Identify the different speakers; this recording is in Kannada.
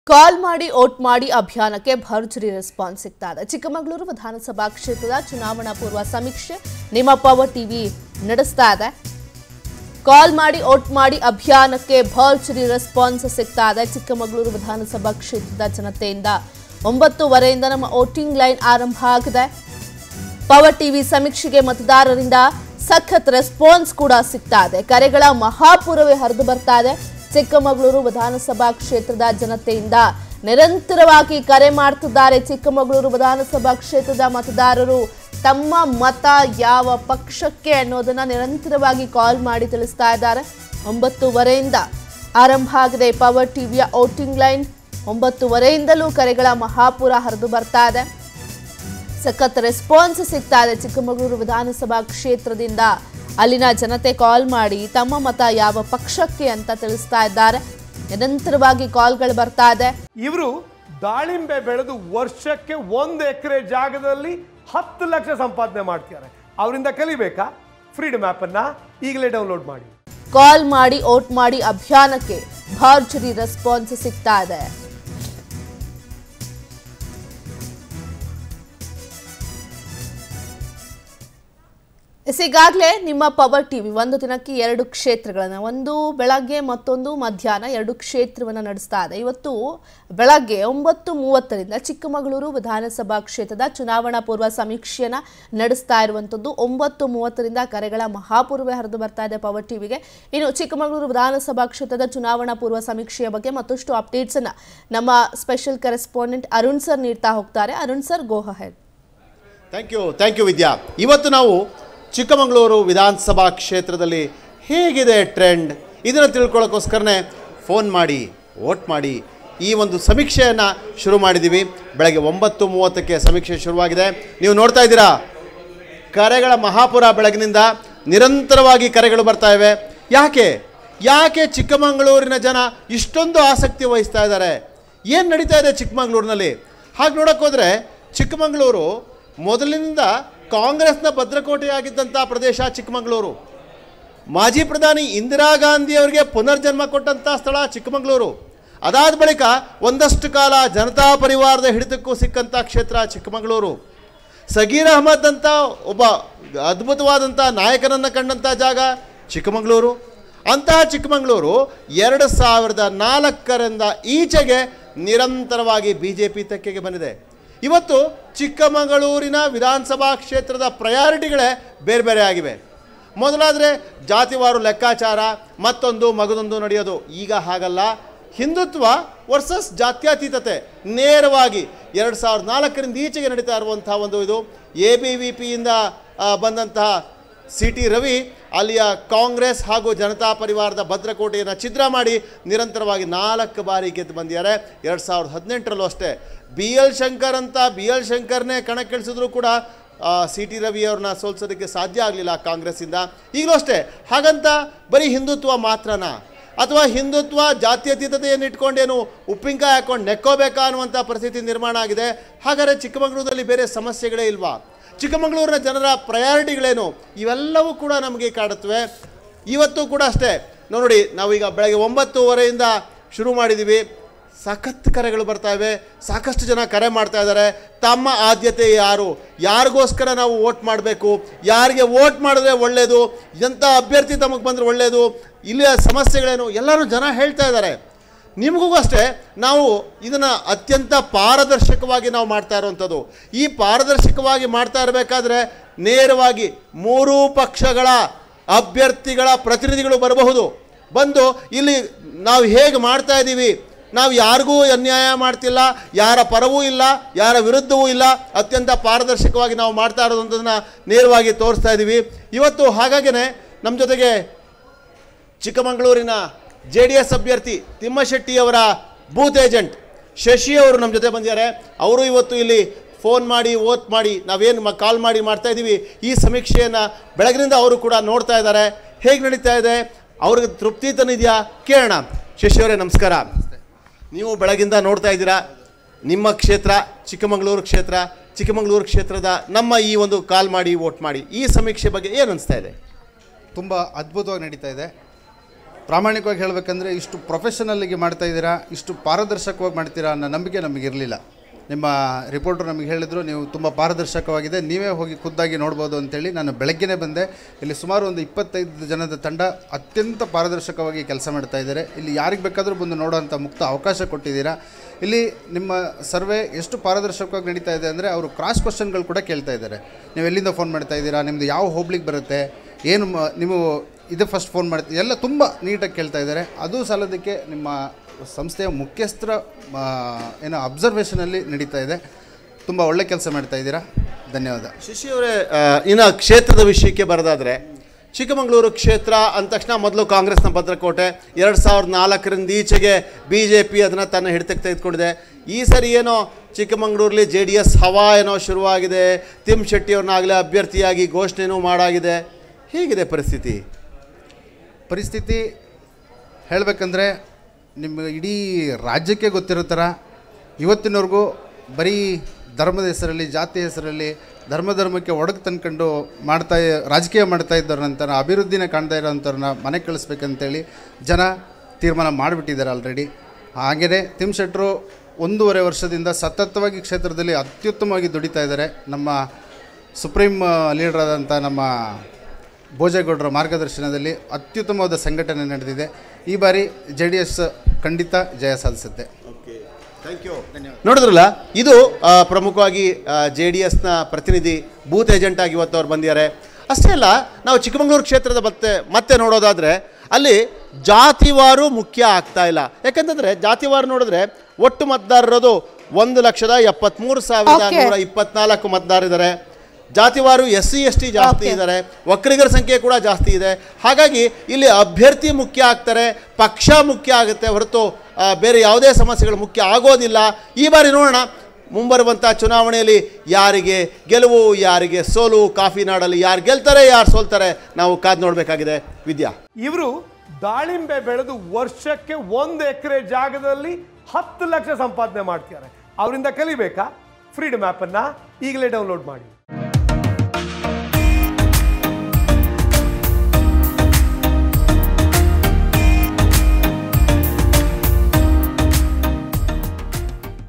Speaker 1: ಕಾಲ್ ಮಾಡಿ ಓಟ್ ಮಾಡಿ ಅಭಿಯಾನಕ್ಕೆ ಭರ್ಜರಿ ರೆಸ್ಪಾನ್ಸ್ ಸಿಗ್ತಾ ಇದೆ ಚಿಕ್ಕಮಗಳೂರು ವಿಧಾನಸಭಾ ಕ್ಷೇತ್ರದ ಚುನಾವಣಾ ಪೂರ್ವ ಸಮೀಕ್ಷೆ ನಿಮ್ಮ ಪವರ್ ಟಿವಿ ನಡೆಸ್ತಾ ಇದೆ ಕಾಲ್ ಮಾಡಿ ಓಟ್ ಮಾಡಿ ಅಭಿಯಾನಕ್ಕೆ ಭರ್ಜರಿ ರೆಸ್ಪಾನ್ಸ್ ಸಿಗ್ತಾ ಇದೆ ಚಿಕ್ಕಮಗಳೂರು ವಿಧಾನಸಭಾ ಕ್ಷೇತ್ರದ ಜನತೆಯಿಂದ ಒಂಬತ್ತುವರೆಯಿಂದ ನಮ್ಮ ವೋಟಿಂಗ್ ಲೈನ್ ಆರಂಭ ಆಗಿದೆ ಪವರ್ ಟಿವಿ ಸಮೀಕ್ಷೆಗೆ ಮತದಾರರಿಂದ ಸಖತ್ ರೆಸ್ಪಾನ್ಸ್ ಕೂಡ ಸಿಗ್ತಾ ಇದೆ ಕರೆಗಳ ಮಹಾಪೂರವೇ ಹರಿದು ಬರ್ತಾ ಇದೆ ಚಿಕ್ಕಮಗಳೂರು ವಿಧಾನಸಭಾ ಕ್ಷೇತ್ರದ ಜನತೆಯಿಂದ ನಿರಂತರವಾಗಿ ಕರೆ ಮಾಡ್ತಿದ್ದಾರೆ ಚಿಕ್ಕಮಗಳೂರು ವಿಧಾನಸಭಾ ಕ್ಷೇತ್ರದ ಮತದಾರರು ತಮ್ಮ ಮತ ಯಾವ ಪಕ್ಷಕ್ಕೆ ಅನ್ನೋದನ್ನ ನಿರಂತರವಾಗಿ ಕಾಲ್ ಮಾಡಿ ತಿಳಿಸ್ತಾ ಇದ್ದಾರೆ ಒಂಬತ್ತುವರೆಯಿಂದ ಆರಂಭ ಆಗಿದೆ ಪವರ್ ಟಿವಿಯ ವೋಟಿಂಗ್ ಲೈನ್ ಒಂಬತ್ತುವರೆಯಿಂದಲೂ ಕರೆಗಳ ಮಹಾಪೂರ ಹರಿದು ಬರ್ತಾ ಇದೆ ಸಖತ್ ರೆಸ್ಪಾನ್ಸ್ ಸಿಗ್ತಾ ಇದೆ ಚಿಕ್ಕಮಗಳೂರು ವಿಧಾನಸಭಾ ಕ್ಷೇತ್ರದಿಂದ ಅಲ್ಲಿನ ಜನತೆ ಕಾಲ್ ಮಾಡಿ ತಮ್ಮ ಮತ ಯಾವ ಪಕ್ಷಕ್ಕೆ ಅಂತ ತಿಳಿಸ್ತಾ ಇದ್ದಾರೆ ನಿರಂತರವಾಗಿ ಕಾಲ್ಗಳು ಬರ್ತಾ ಇದೆ
Speaker 2: ಇವರು ದಾಳಿಂಬೆ ಬೆಳೆದು ವರ್ಷಕ್ಕೆ ಒಂದು ಎಕರೆ ಜಾಗದಲ್ಲಿ ಹತ್ತು ಲಕ್ಷ ಸಂಪಾದನೆ ಮಾಡ್ತಿದ್ದಾರೆ ಅವರಿಂದ ಕಲಿಬೇಕಾ ಫ್ರೀಡಮ್ ಆ್ಯಪನ್ನು ಈಗಲೇ ಡೌನ್ಲೋಡ್ ಮಾಡಿ
Speaker 1: ಕಾಲ್ ಮಾಡಿ ಓಟ್ ಮಾಡಿ ಅಭಿಯಾನಕ್ಕೆ ಭರ್ಜರಿ ರೆಸ್ಪಾನ್ಸ್ ಸಿಗ್ತಾ ಇದೆ ಎಸ್, ಈಗಾಗಲೇ ನಿಮ್ಮ ಪವರ್ ಟಿವಿ ಒಂದು ದಿನಕ್ಕೆ ಎರಡು ಕ್ಷೇತ್ರಗಳನ್ನು ಒಂದು ಬೆಳಗ್ಗೆ ಮತ್ತೊಂದು ಮಧ್ಯಾಹ್ನ ಎರಡು ಕ್ಷೇತ್ರವನ್ನು ನಡೆಸ್ತಾ ಇದೆ ಇವತ್ತು ಬೆಳಗ್ಗೆ ಒಂಬತ್ತು ಮೂವತ್ತರಿಂದ ಚಿಕ್ಕಮಗಳೂರು ವಿಧಾನಸಭಾ ಕ್ಷೇತ್ರದ ಚುನಾವಣಾ ಪೂರ್ವ ಸಮೀಕ್ಷೆಯನ್ನ ನಡೆಸ್ತಾ ಇರುವಂಥದ್ದು ಒಂಬತ್ತು ಮೂವತ್ತರಿಂದ ಕರೆಗಳ ಮಹಾಪೂರ್ವೇ ಹರಿದು ಬರ್ತಾ ಇದೆ ಪವರ್ ಟಿವಿಗೆ ಇನ್ನು ಚಿಕ್ಕಮಗಳೂರು ವಿಧಾನಸಭಾ ಕ್ಷೇತ್ರದ ಚುನಾವಣಾ ಪೂರ್ವ ಸಮೀಕ್ಷೆಯ ಬಗ್ಗೆ ಮತ್ತಷ್ಟು ಅಪ್ಡೇಟ್ಸ್ ಅನ್ನ ನಮ್ಮ ಸ್ಪೆಷಲ್ ಕರೆಸ್ಪಾಂಡೆಂಟ್ ಅರುಣ್ ಸರ್ ನೀಡ್ತಾ ಹೋಗ್ತಾರೆ Arun sir go ahead
Speaker 3: thank you thank you Vidya ಇವತ್ತು ನಾವು ಚಿಕ್ಕಮಗಳೂರು ವಿಧಾನಸಭಾ ಕ್ಷೇತ್ರದಲ್ಲಿ ಹೇಗಿದೆ ಟ್ರೆಂಡ್ ಇದನ್ನು ತಿಳ್ಕೊಳ್ಳೋಕ್ಕೋಸ್ಕರನೇ ಫೋನ್ ಮಾಡಿ ವೋಟ್ ಮಾಡಿ ಈ ಒಂದು ಸಮೀಕ್ಷೆಯನ್ನು ಶುರು ಮಾಡಿದ್ದೀವಿ ಬೆಳಗ್ಗೆ ಒಂಬತ್ತು ಮೂವತ್ತಕ್ಕೆ ಸಮೀಕ್ಷೆ ಶುರುವಾಗಿದೆ ನೀವು ನೋಡ್ತಾ ಇದ್ದೀರಾ ಕರೆಗಳ ಮಹಾಪುರ ಬೆಳಗಿನಿಂದ ನಿರಂತರವಾಗಿ ಕರೆಗಳು ಬರ್ತಾ ಇವೆ ಯಾಕೆ ಯಾಕೆ ಚಿಕ್ಕಮಗಳೂರಿನ ಜನ ಇಷ್ಟೊಂದು ಆಸಕ್ತಿ ವಹಿಸ್ತಾ ಇದ್ದಾರೆ ಏನು ನಡೀತಾ ಇದೆ ಚಿಕ್ಕಮಗಳೂರಿನಲ್ಲಿ ಹಾಗೆ ನೋಡೋಕೆ ಹೋದರೆ ಚಿಕ್ಕಮಗಳೂರು ಮೊದಲಿನಿಂದ ಕಾಂಗ್ರೆಸ್ನ ಭದ್ರಕೋಟೆಯಾಗಿದ್ದಂಥ ಪ್ರದೇಶ ಚಿಕ್ಕಮಗಳೂರು ಮಾಜಿ ಪ್ರಧಾನಿ ಇಂದಿರಾ ಗಾಂಧಿ ಅವರಿಗೆ ಪುನರ್ಜನ್ಮ ಕೊಟ್ಟಂಥ ಸ್ಥಳ ಚಿಕ್ಕಮಗಳೂರು ಅದಾದ ಬಳಿಕ ಒಂದಷ್ಟು ಕಾಲ ಜನತಾ ಪರಿವಾರದ ಹಿಡಿತಕ್ಕೂ ಸಿಕ್ಕಂಥ ಕ್ಷೇತ್ರ ಚಿಕ್ಕಮಗಳೂರು ಸಗೀರ್ ಅಹಮದ್ ಅಂತ ಒಬ್ಬ ಅದ್ಭುತವಾದಂಥ ನಾಯಕನನ್ನು ಕಂಡಂಥ ಜಾಗ ಚಿಕ್ಕಮಗಳೂರು ಅಂತಹ ಚಿಕ್ಕಮಗಳೂರು ಎರಡು ಸಾವಿರದ ನಾಲ್ಕರಿಂದ ಈಚೆಗೆ ನಿರಂತರವಾಗಿ ಬಿ ಜೆ ಪಿ ತೆಕ್ಕೆಗೆ ಬಂದಿದೆ ಇವತ್ತು ಚಿಕ್ಕಮಗಳೂರಿನ ವಿಧಾನಸಭಾ ಕ್ಷೇತ್ರದ ಪ್ರಯಾರಿಟಿಗಳೇ ಬೇರೆ ಬೇರೆ ಆಗಿವೆ ಮೊದಲಾದರೆ ಜಾತಿವಾರು ಲೆಕ್ಕಾಚಾರ ಮತ್ತೊಂದು ಮಗದೊಂದು ನಡೆಯೋದು ಈಗ ಹಾಗಲ್ಲ ಹಿಂದುತ್ವ ವರ್ಸಸ್ ಜಾತ್ಯತೀತತೆ ನೇರವಾಗಿ ಎರಡು ಸಾವಿರದ ನಾಲ್ಕರಿಂದ ಈಚೆಗೆ ನಡೀತಾ ಇರುವಂಥ ಒಂದು ಇದು ಎ ಬಿ ವಿ ಪಿಯಿಂದ ಬಂದಂತಹ ಸಿ ಟಿ ರವಿ ಅಲ್ಲಿಯ ಕಾಂಗ್ರೆಸ್ ಹಾಗೂ ಜನತಾ ಪರಿವಾರದ ಭದ್ರಕೋಟೆಯನ್ನು ಛಿದ್ರ ಮಾಡಿ ನಿರಂತರವಾಗಿ ನಾಲ್ಕು ಬಾರಿ ಗೆದ್ದು ಬಂದಿದ್ದಾರೆ ಎರಡು ಸಾವಿರದ ಹದಿನೆಂಟರಲ್ಲೂ ಅಷ್ಟೇ ಬಿ ಎಲ್ ಶಂಕರ್ ಅಂತ ಬಿ ಎಲ್ ಶಂಕರ್ನೇ ಕಣಕ್ಕಿಳಿಸಿದ್ರು ಕೂಡ ಸಿ ಟಿ ರವಿ ಅವ್ರನ್ನ ಸೋಲ್ಸೋದಕ್ಕೆ ಸಾಧ್ಯ ಆಗಲಿಲ್ಲ ಕಾಂಗ್ರೆಸ್ಸಿಂದ ಈಗಲೂ ಅಷ್ಟೇ ಹಾಗಂತ ಬರೀ ಹಿಂದುತ್ವ ಮಾತ್ರನಾ ಅಥವಾ ಹಿಂದುತ್ವ ಜಾತ್ಯತೀತತೆಯನ್ನು ಇಟ್ಕೊಂಡೇನು ಉಪ್ಪಿನಕಾಯಿ ಹಾಕೊಂಡು ನೆಕ್ಕೋಬೇಕಾ ಅನ್ನುವಂಥ ಪರಿಸ್ಥಿತಿ ನಿರ್ಮಾಣ ಆಗಿದೆ ಹಾಗಾದರೆ ಚಿಕ್ಕಮಗಳೂರಲ್ಲಿ ಬೇರೆ ಸಮಸ್ಯೆಗಳೇ ಇಲ್ವಾ ಚಿಕ್ಕಮಗಳೂರಿನ ಜನರ ಪ್ರಯಾರಿಟಿಗಳೇನು ಇವೆಲ್ಲವೂ ಕೂಡ ನಮಗೆ ಕಾಡುತ್ತವೆ ಇವತ್ತು ಕೂಡ ಅಷ್ಟೇ ನೋಡಿ ನಾವೀಗ ಬೆಳಗ್ಗೆ ಒಂಬತ್ತುವರೆಯಿಂದ ಶುರು ಮಾಡಿದ್ದೀವಿ ಸಖತ್ ಕರೆಗಳು ಬರ್ತಾ ಇವೆ ಸಾಕಷ್ಟು ಜನ ಕರೆ ಮಾಡ್ತಾ ಇದ್ದಾರೆ ತಮ್ಮ ಆದ್ಯತೆ ಯಾರು ಯಾರಿಗೋಸ್ಕರ ನಾವು ವೋಟ್ ಮಾಡಬೇಕು ಯಾರಿಗೆ ವೋಟ್ ಮಾಡಿದ್ರೆ ಒಳ್ಳೆಯದು ಎಂಥ ಅಭ್ಯರ್ಥಿ ತಮಗೆ ಬಂದರೆ ಒಳ್ಳೆಯದು ಇಲ್ಲಿಯ ಸಮಸ್ಯೆಗಳೇನು ಎಲ್ಲರೂ ಜನ ಹೇಳ್ತಾ ಇದ್ದಾರೆ ನಿಮಗೂ ಅಷ್ಟೇ ನಾವು ಇದನ್ನು ಅತ್ಯಂತ ಪಾರದರ್ಶಕವಾಗಿ ನಾವು ಮಾಡ್ತಾ ಇರುವಂಥದ್ದು ಈ ಪಾರದರ್ಶಕವಾಗಿ ಮಾಡ್ತಾ ಇರಬೇಕಾದ್ರೆ ನೇರವಾಗಿ ಮೂರೂ ಪಕ್ಷಗಳ ಅಭ್ಯರ್ಥಿಗಳ ಪ್ರತಿನಿಧಿಗಳು ಬರಬಹುದು ಬಂದು ಇಲ್ಲಿ ನಾವು ಹೇಗೆ ಮಾಡ್ತಾ ಇದ್ದೀವಿ ನಾವು ಯಾರಿಗೂ ಅನ್ಯಾಯ ಮಾಡ್ತಿಲ್ಲ ಯಾರ ಪರವೂ ಇಲ್ಲ ಯಾರ ವಿರುದ್ಧವೂ ಇಲ್ಲ ಅತ್ಯಂತ ಪಾರದರ್ಶಕವಾಗಿ ನಾವು ಮಾಡ್ತಾ ಇರೋದಂಥದ್ದನ್ನು ನೇರವಾಗಿ ತೋರಿಸ್ತಾ ಇದ್ದೀವಿ ಇವತ್ತು ಹಾಗಾಗಿನೇ ನಮ್ಮ ಜೊತೆಗೆ ಚಿಕ್ಕಮಗಳೂರಿನ ಜೆ ಡಿ ಎಸ್ ಅಭ್ಯರ್ಥಿ ತಿಮ್ಮಶೆಟ್ಟಿಯವರ ಬೂತ್ ಏಜೆಂಟ್ ಶಶಿ ಅವರು ನಮ್ಮ ಜೊತೆ ಬಂದಿದ್ದಾರೆ ಅವರು ಇವತ್ತು ಇಲ್ಲಿ ಫೋನ್ ಮಾಡಿ ಓಟ್ ಮಾಡಿ ನಾವೇನು ಕಾಲ್ ಮಾಡಿ ಮಾಡ್ತಾ ಇದ್ದೀವಿ ಈ ಸಮೀಕ್ಷೆಯನ್ನು ಬೆಳಗಿನಿಂದ ಅವರು ಕೂಡ ನೋಡ್ತಾ ಇದ್ದಾರೆ ಹೇಗೆ ನಡೀತಾ ಇದೆ ಅವ್ರಿಗೆ ತೃಪ್ತಿ ತಂದಿದೆಯಾ ಕೇಳೋಣ ಶಶಿ ಅವರೇ ನಮಸ್ಕಾರ ನೀವು ಬೆಳಗಿಂದ ನೋಡ್ತಾ ಇದ್ದೀರಾ ನಿಮ್ಮ ಕ್ಷೇತ್ರ ಚಿಕ್ಕಮಗಳೂರು ಕ್ಷೇತ್ರ ಚಿಕ್ಕಮಗಳೂರು ಕ್ಷೇತ್ರದ ನಮ್ಮ ಈ ಒಂದು ಕಾಲ್ ಮಾಡಿ ವೋಟ್ ಮಾಡಿ ಈ ಸಮೀಕ್ಷೆ ಬಗ್ಗೆ ಏನು ಅನಿಸ್ತಾ ಇದೆ
Speaker 4: ತುಂಬ ಅದ್ಭುತವಾಗಿ ನಡೀತಾ ಇದೆ ಪ್ರಾಮಾಣಿಕವಾಗಿ ಹೇಳಬೇಕಂದ್ರೆ ಇಷ್ಟು ಪ್ರೊಫೆಷನಲ್ಲಿಗೆ ಮಾಡ್ತಾ ಇದ್ದೀರಾ ಇಷ್ಟು ಪಾರದರ್ಶಕವಾಗಿ ಮಾಡ್ತೀರಾ ಅನ್ನೋ ನಂಬಿಕೆ ನಮಗೆ ಇರಲಿಲ್ಲ ನಿಮ್ಮ ರಿಪೋರ್ಟರ್ ನಮಗೆ ಹೇಳಿದರು ನೀವು ತುಂಬ ಪಾರದರ್ಶಕವಾಗಿದೆ ನೀವೇ ಹೋಗಿ ಖುದ್ದಾಗಿ ನೋಡ್ಬೋದು ಅಂತೇಳಿ ನಾನು ಬೆಳಗ್ಗೆನೇ ಬಂದೆ ಇಲ್ಲಿ ಸುಮಾರು ಒಂದು ಇಪ್ಪತ್ತೈದು ಜನದ ತಂಡ ಅತ್ಯಂತ ಪಾರದರ್ಶಕವಾಗಿ ಕೆಲಸ ಮಾಡ್ತಾ ಇದ್ದಾರೆ ಇಲ್ಲಿ ಯಾರಿಗೆ ಬೇಕಾದರೂ ಬಂದು ನೋಡೋವಂಥ ಮುಕ್ತ ಅವಕಾಶ ಕೊಟ್ಟಿದ್ದೀರಾ ಇಲ್ಲಿ ನಿಮ್ಮ ಸರ್ವೆ ಎಷ್ಟು ಪಾರದರ್ಶಕವಾಗಿ ನಡೀತಾ ಇದೆ ಅಂದರೆ ಅವರು ಕ್ರಾಸ್ ಕ್ವಶನ್ಗಳು ಕೂಡ ಕೇಳ್ತಾ ಇದ್ದಾರೆ ನೀವು ಎಲ್ಲಿಂದ ಫೋನ್ ಮಾಡ್ತಾ ಇದ್ದೀರಾ ನಿಮ್ಮದು ಯಾವ ಹೋಬ್ಳಿಗೆ ಬರುತ್ತೆ ಏನು ಮ- ನೀವು ಇದು ಫಸ್ಟ್ ಫೋನ್ ಮಾಡ್ತೀವಿ ಎಲ್ಲ ತುಂಬ ನೀಟಾಗಿ ಕೇಳ್ತಾ ಇದ್ದಾರೆ ಅದು ಸಾಲದಕ್ಕೆ ನಿಮ್ಮ ಸಂಸ್ಥೆಯ ಮುಖ್ಯಸ್ಥರ ಆ, ಏನೋ ಅಬ್ಸರ್ವೇಷನಲ್ಲಿ ನಡೀತಾ ಇದೆ ತುಂಬ ಒಳ್ಳೆ ಕೆಲಸ ಮಾಡ್ತಾ ಇದ್ದೀರಾ ಧನ್ಯವಾದ
Speaker 3: ಶಶಿ ಅವರೇ ಇನ್ನು ಕ್ಷೇತ್ರದ ವಿಷಯಕ್ಕೆ ಬರೋದಾದರೆ ಚಿಕ್ಕಮಗಳೂರು ಕ್ಷೇತ್ರ ಅಂದ ತಕ್ಷಣ ಮೊದಲು ಕಾಂಗ್ರೆಸ್ನ ಭದ್ರಕೋಟೆ ಎರಡು ಸಾವಿರದ ನಾಲ್ಕರಿಂದ ಈಚೆಗೆ ಬಿ ಜೆ ಪಿ ಅದನ್ನು ತನ್ನ ಹಿಡಿತಕ್ಕೆ ತೆಗೆದುಕೊಂಡಿದೆ ಈ ಸರಿ ಏನೋ ಚಿಕ್ಕಮಗಳೂರಲ್ಲಿ ಜೆ ಡಿ ಎಸ್ ಹವಾ ಏನೋ ಶುರುವಾಗಿದೆ ತಿಮ್ ಶೆಟ್ಟಿ ಅವ್ರನ್ನಾಗಲೇ ಅಭ್ಯರ್ಥಿಯಾಗಿ ಘೋಷಣೆನೂ ಮಾಡಾಗಿದೆ ಹೇಗಿದೆ ಪರಿಸ್ಥಿತಿ
Speaker 4: ಪರಿಸ್ಥಿತಿ ಹೇಳಬೇಕಂದ್ರೆ ನಿಮ್ಮ ಇಡೀ ರಾಜ್ಯಕ್ಕೆ ಗೊತ್ತಿರೋ ಥರ ಇವತ್ತಿನವರೆಗೂ ಬರೀ ಧರ್ಮದ ಹೆಸರಲ್ಲಿ ಜಾತಿ ಹೆಸರಲ್ಲಿ ಧರ್ಮ ಧರ್ಮಕ್ಕೆ ಒಡಕು ತಂದ್ಕೊಂಡು ಮಾಡ್ತಾ ರಾಜಕೀಯ ಮಾಡ್ತಾ ಇದ್ದವ್ರ ಅಭಿವೃದ್ಧಿನ ಕಾಣ್ತಾ ಇರೋಂಥವ್ರನ್ನ ಮನೆಗೆ ಕಳಿಸ್ಬೇಕಂತೇಳಿ ಜನ ತೀರ್ಮಾನ ಮಾಡಿಬಿಟ್ಟಿದ್ದಾರೆ ಆಲ್ರೆಡಿ ಹಾಗೆಯೇ ತಿಮ್ ಶೆಟ್ಟರು ಒಂದೂವರೆ ವರ್ಷದಿಂದ ಸತತವಾಗಿ ಕ್ಷೇತ್ರದಲ್ಲಿ ಅತ್ಯುತ್ತಮವಾಗಿ ದುಡಿತಾ ಇದ್ದಾರೆ ನಮ್ಮ ಸುಪ್ರೀಂ ಲೀಡರ್ ಆದಂಥ ನಮ್ಮ ಭೋಜೇಗೌಡರ ಮಾರ್ಗದರ್ಶನದಲ್ಲಿ ಅತ್ಯುತ್ತಮವಾದ ಸಂಘಟನೆ ನಡೆದಿದೆ ಈ ಬಾರಿ ಜೆ ಡಿ ಎಸ್ ಖಂಡಿತ ಜಯ ಸಾಧಿಸುತ್ತೆ
Speaker 3: ಥ್ಯಾಂಕ್ ಯು ನೋಡಿದ್ರಲ್ಲ ಇದು ಆ, ಪ್ರಮುಖವಾಗಿ ಜೆ ಡಿ ಎಸ್ನ ಪ್ರತಿನಿಧಿ ಬೂತ್ ಏಜೆಂಟ್ ಆಗಿ ಇವತ್ತು ಅವ್ರು ಬಂದಿದ್ದಾರೆ ಅಷ್ಟೇ ಅಲ್ಲ ನಾವು ಚಿಕ್ಕಮಗಳೂರು ಕ್ಷೇತ್ರದ ಮತ್ತೆ ಮತ್ತೆ ನೋಡೋದಾದರೆ ಅಲ್ಲಿ ಜಾತಿವಾರು ಮುಖ್ಯ ಆಗ್ತಾ ಇಲ್ಲ ಯಾಕಂತಂದರೆ ಜಾತಿವಾರು ನೋಡಿದ್ರೆ ಒಟ್ಟು ಮತದಾರರೋದು ಒಂದು ಲಕ್ಷದ ಎಪ್ಪತ್ತ್ಮೂರು ಸಾವಿರದ
Speaker 1: Okay.
Speaker 3: ನೂರ ಇಪ್ಪತ್ನಾಲ್ಕು ಮತದಾರಿದ್ದಾರೆ ಜಾತಿವಾರು ಎಸ್ ಸಿ ಎಸ್ ಟಿ ಜಾಸ್ತಿ
Speaker 1: Okay.
Speaker 3: ಇದ್ದಾರೆ ಒಕ್ಕಲಿಗರ ಸಂಖ್ಯೆ ಕೂಡ ಜಾಸ್ತಿ ಇದೆ ಹಾಗಾಗಿ ಇಲ್ಲಿ ಅಭ್ಯರ್ಥಿ ಮುಖ್ಯ ಆಗ್ತಾರೆ ಪಕ್ಷ ಮುಖ್ಯ ಆಗುತ್ತೆ ಹೊರತು ಆ, ಬೇರೆ ಯಾವುದೇ ಸಮಸ್ಯೆಗಳು ಮುಖ್ಯ ಆಗೋದಿಲ್ಲ ಈ ಬಾರಿ ನೋಡೋಣ ಮುಂಬರುವಂಥ ಚುನಾವಣೆಯಲ್ಲಿ ಯಾರಿಗೆ ಗೆಲುವು ಯಾರಿಗೆ ಸೋಲು ಕಾಫಿ ನಾಡಲ್ಲಿ ಯಾರು ಗೆಲ್ತಾರೆ ಯಾರು ಸೋಲ್ತಾರೆ ನಾವು ಕಾದು ನೋಡಬೇಕಾಗಿದೆ ವಿದ್ಯಾ
Speaker 2: ಇವರು ದಾಳಿಂಬೆ ಬೆಳೆದು ವರ್ಷಕ್ಕೆ ಒಂದು ಎಕರೆ ಜಾಗದಲ್ಲಿ ಹತ್ತು ಲಕ್ಷ ಸಂಪಾದನೆ ಮಾಡ್ತಿದ್ದಾರೆ ಅವರಿಂದ ಕಲಿಬೇಕಾ ಫ್ರೀಡಮ್ ಆ್ಯಪನ್ನು ಈಗಲೇ ಡೌನ್ಲೋಡ್ ಮಾಡಿ